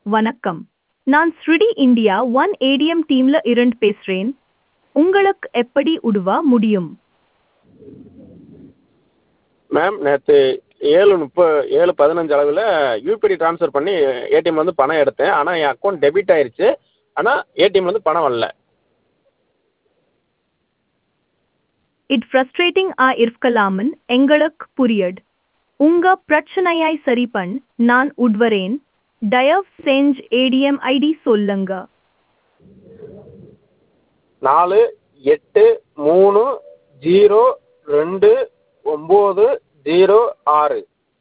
வணக்கம் நான் ஸ்ருடி இந்தியா ஒன் ஏடிஎம் டீம்ல இருந்து பேசுறேன் உங்களுக்கு எப்படி உதவ முடியும் மேம் நேற்று ஏழு முப்ப ஏழு பதினஞ்சு அளவில் யூபிஐ ட்ரான்ஸ்ஃபர் பண்ணி ஏடிஎம்ல இருந்து பணம் எடுத்தேன் ஆனால் என் அக்கௌண்ட் டெபிட் ஆயிருச்சு ஆனால் ஏடிஎம்ல இருந்து பணம் வரல இது ஃப்ரஸ்ட்ரேட்டிங் ஆ இருக்கலாமன் எங்களுக்கு புரியுது உங்க பிரச்சனையை சரி பண் நான் உட்வரேன் தயவு செஞ்சு ஏடிஎம் ஐடி சொல்லுங்க நாலு எட்டு மூணு ஜீரோ ரெண்டு ஒம்பது ஜீரோ ஆறு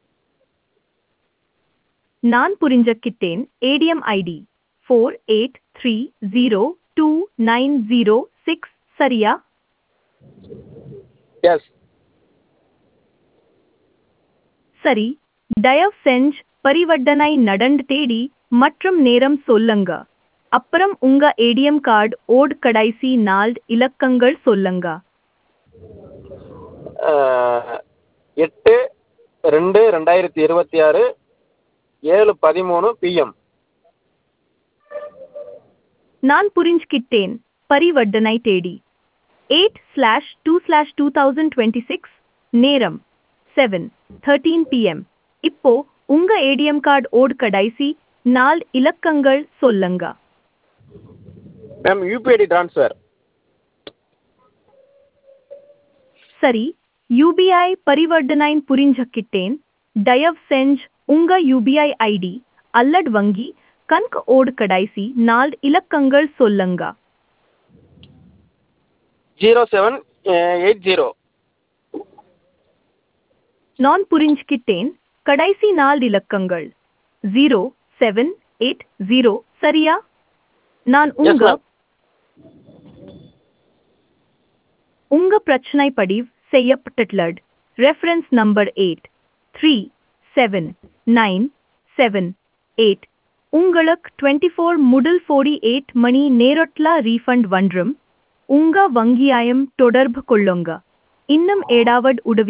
நான் புரிஞ்சுக்கிட்டேன் ATM ID four eight three zero two nine zero six சரியா எஸ் சரி தயவு செஞ்சு பரிவர்த்தனை நடந்து தேடி மற்றும் நேரம் சொல்லுங்க அப்புறம் உங்க ஏடிஎம் கார்டு ஓட் கடைசி நாலு இலக்கங்கள் சொல்லுங்க எட்டு ரெண்டு ரெண்டாயிரத்தி இருபத்தி ஆறு ஏழு பதிமூணு பிஎம் நான் புரிஞ்சுக்கிட்டேன் பரிவர்த்தனை தேடி eight slash two slash two thousand twenty six நேரம் செவன் தேர்ட்டீன் பிஎம் இப்போ உங்க ஏடிஎம் கார்டு ஓட் கடைசி நாலு இலக்கங்கள் சொல்லுங்க மேம் யூபிஐடி ட்ரான்ஸ்ஃபர் சரி யூபிஐ பரிவர்த்தனை புரிஞ்சுக்கிட்டேன் தயவு செஞ்சு உங்க யூபிஐ ஐடி அல்லது வங்கி கணக்கு ஓடு கடைசி நாலு இலக்கங்கள் சொல்லுங்க ஜீரோ செவன் எயிட் ஜீரோ நான் புரிஞ்சுக்கிட்டேன் கடைசி நாலு இலக்கங்கள் ஜீரோ செவன் எயிட் ஜீரோ சரியா நான் எஸ் உங்க மேம் உங்க பிரச்சனை பதிவு செய்யப்பட்டுள்ளது reference number eight three seven nine seven eight உங்களுக்கு டுவெண்ட்டி ஃபோர் முதல் ஃபோர்டி எயிட் மணி நேரத்தில் ரீஃபண்ட் வந்துடும் உங்க வங்கியாயம் தொடர்பு கொள்ளுங்க இன்னும் ஏதாவது உதவி